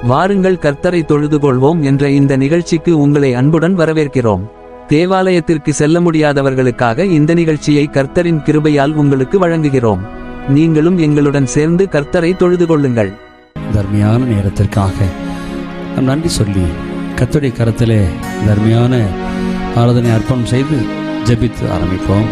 வாருங்கள் கர்த்தரை தொழுது கொள்வோம் என்ற இந்த நிகழ்ச்சிக்கு உங்களை அன்புடன் வரவேற்கிறோம் தேவாலயத்திற்கு செல்ல முடியாதவர்களுக்காக இந்த நிகழ்ச்சியை கர்த்தரின் கிருபையால் உங்களுக்கு வழங்குகிறோம் நீங்களும் எங்களுடன் சேர்ந்து கர்த்தரை தொழுது கொள்ளுங்கள் தர்மையான நேரத்திற்காக நாம் நன்றி சொல்லி கர்த்தருடைய கரத்திலே தர்மையான ஆராதனை அர்ப்பணம் செய்து ஜெபித்து ஆரம்பிப்போம்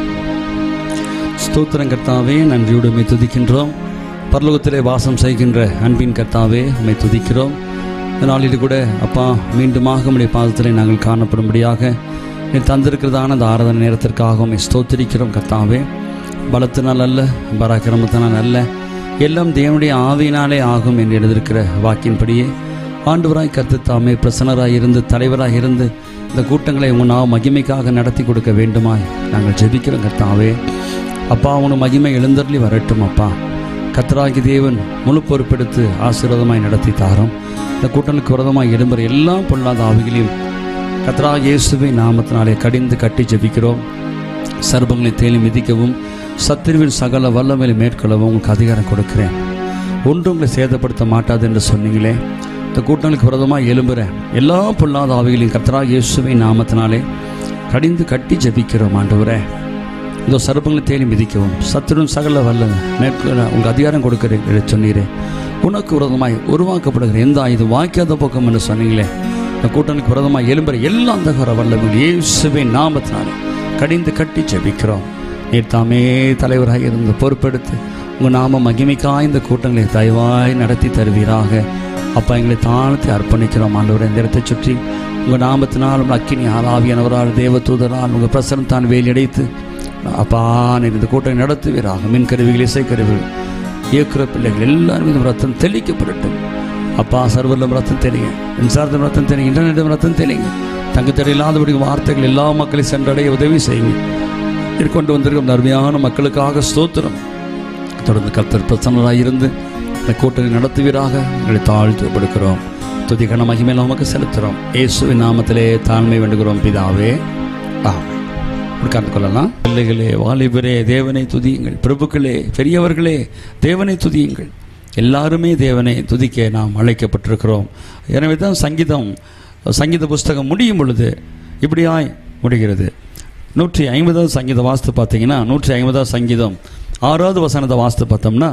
ஸ்தோத்திரம் கர்த்தாவே நன்றியோடு உம்மை துதிக்கின்றோம் பரலோகத்திலே வாசம் செய்கின்ற அன்பின் கர்த்தாவே உம்மை துதிக்கிறோம் இந்த நாளில் கூட அப்பா மீண்டுமாக உம்முடைய பாதத்திலே நாங்கள் காணப்படும்படியாக நீ தந்திருக்கிறதான அந்த ஆராதனை நேரத்திற்காக உம்மை ஸ்தோத்திரிக்கிறோம் கர்த்தாவே பலத்தினால் அல்ல பராக்கிரமத்தினால் அல்ல எல்லாம் தேவனுடைய ஆவியினாலே ஆகும் என்று எழுதியிருக்கிற வாக்கின்படியே ஆண்டவராய் கர்த்து தாமே பிரசன்னராய் இருந்து தலைவராய் இருந்து இந்த கூட்டங்களை உங்கள் நாம் மகிமைக்காக நடத்தி கொடுக்க வேண்டுமாய் நாங்கள் ஜெபிக்கிறோம் கர்த்தாவே அப்பா உன் மகிமை எழுந்தருளி வரட்டும் அப்பா கத்தராகி தேவன் முழு பொறுப்பெடுத்து ஆசீர்வாதமாய் நடத்தி தாரோம் இந்த கூட்டங்களுக்கு விரதமாய் எழும்புற எல்லாம் பொல்லாத ஆவிகளையும் கத்தராக இயேசுவை நாமத்தினாலே கடிந்து கட்டி ஜெபிக்கிறோம் சர்பங்களை தேலி மிதிக்கவும் சத்திரிவின் சகல வல்லமையை மேற்கொள்ளவும் உங்களுக்கு அதிகாரம் கொடுக்கிறேன் ஒன்றும் உங்களை சேதப்படுத்த மாட்டாது என்று சொன்னீங்களே இந்த கூட்டங்களுக்கு விரதமாக எழும்புறேன் எல்லா பொல்லாத ஆவிகளையும் கத்தராக இயேசுவை நாமத்தினாலே கடிந்து கட்டி ஜெபிக்கிறோம் ஆண்டவரே இதோ சர்ப்பங்களை தேடி மிதிக்கவும் சத்துரும் சகல வல்ல மேற்கொள்ள உங்களுக்கு அதிகாரம் கொடுக்கிறேன் என்று சொன்னீரே உனக்கு விரதமாய் உருவாக்கப்படுகிற எந்த ஆயுதம் வாய்க்காத பக்கம் என்று சொன்னீங்களே இந்த கூட்டணிக்கு விரதமாய் எழும்புற எல்லா அந்தகர வல்லமையும் இயேசுவை நாமத்தினாலே கடிந்து கட்டி ஜெபிக்கிறோம் நீர் தாமே தலைவராக இருந்து பொறுப்பெடுத்து உங்கள் நாம மகிமைக்காய் இந்த கூட்டங்களை தயவாய் நடத்தி தருவீராக அப்பா எங்களை தாழ்த்தி அர்ப்பணிக்கிறோம் ஆண்டவரை இந்த இடத்தை சுற்றி உங்கள் நாமத்தினால் உங்கள் அக்கினி ஆளாவியானவரால் தேவதூதரால் உங்கள் பிரசனம் தான் வேலையடைத்து அப்பா நீர் இந்த கூட்டத்தை நடத்துவீராக மின் கருவிகள் இசைக்கருவிகள் இயக்குற பிள்ளைகள் எல்லாரும் இந்த ரத்தம் தெளிக்கப்படட்டும் அப்பா சர்வலம் ரத்தம் தெளிங்க மின்சாரத்தின் ரத்தம் தெளிங்க இன்டர்நெட் ரத்தம் தெளிங்க தங்கத்தடை இல்லாதபடி வார்த்தைகள் எல்லா மக்களையும் சென்றடைய உதவி செய்யுங்க கொண்டு வந்திருக்கும் அருமையான மக்களுக்காக ஸ்தோத்திரம் தொடர்ந்து கர்த்தர் பிரசன்னராக இருந்து இந்த கூட்டணி நடத்துவீராக எங்களை தாழ்த்து படுக்கிறோம் துதிகன மகிமையில் நமக்கு செலுத்துகிறோம் இயேசுவின் நாமத்திலே தாழ்மை வேண்டுகிறோம் பிதாவே ஆமென் உட்கார்ந்து கொள்ளலாம் பிள்ளைகளே வாலிபரே தேவனை துதியுங்கள் பிரபுக்களே பெரியவர்களே தேவனை துதியுங்கள் எல்லாருமே தேவனை துதிக்க நாம் அழைக்கப்பட்டிருக்கிறோம் எனவே தான் சங்கீதம் சங்கீத புஸ்தகம் முடியும் பொழுது இப்படியாய் முடிகிறது நூற்றி ஐம்பதாவது சங்கீதம் வாஸ்து பார்த்தீங்கன்னா நூற்றி ஐம்பதாவது சங்கீதம் ஆறாவது வசனத்தை வாஸ்து பார்த்தோம்னா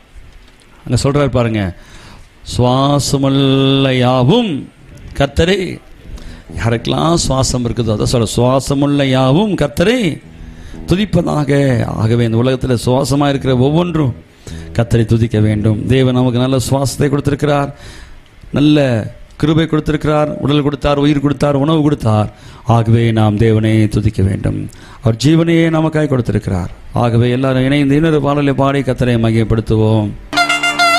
அங்கே சொல்கிறார் பாருங்க சுவாசமுள்ள யாவும் கர்த்தரே யாருக்கெல்லாம் சுவாசம் இருக்குதோ அதை சொல்ல சுவாசமுள்ள யாவும் கர்த்தரே துதிப்பதாக ஆகவே இந்த உலகத்தில் சுவாசமாக இருக்கிற ஒவ்வொன்றும் கர்த்தரை துதிக்க வேண்டும் தேவன் நமக்கு நல்ல சுவாசத்தை கொடுத்திருக்கிறார் நல்ல கிருபை கொடுத்திருக்கிறார் உடல் கொடுத்தார் உயிர் கொடுத்தார் உணவு கொடுத்தார் ஆகவே நாம் தேவனை துதிக்க வேண்டும் அவர் ஜீவனையே நமக்காய் கொடுத்திருக்கிறார் ஆகவே எல்லாரும் இணைந்து இன்னொரு பாடலை பாடி கத்தரை மகிமைப்படுத்துவோம்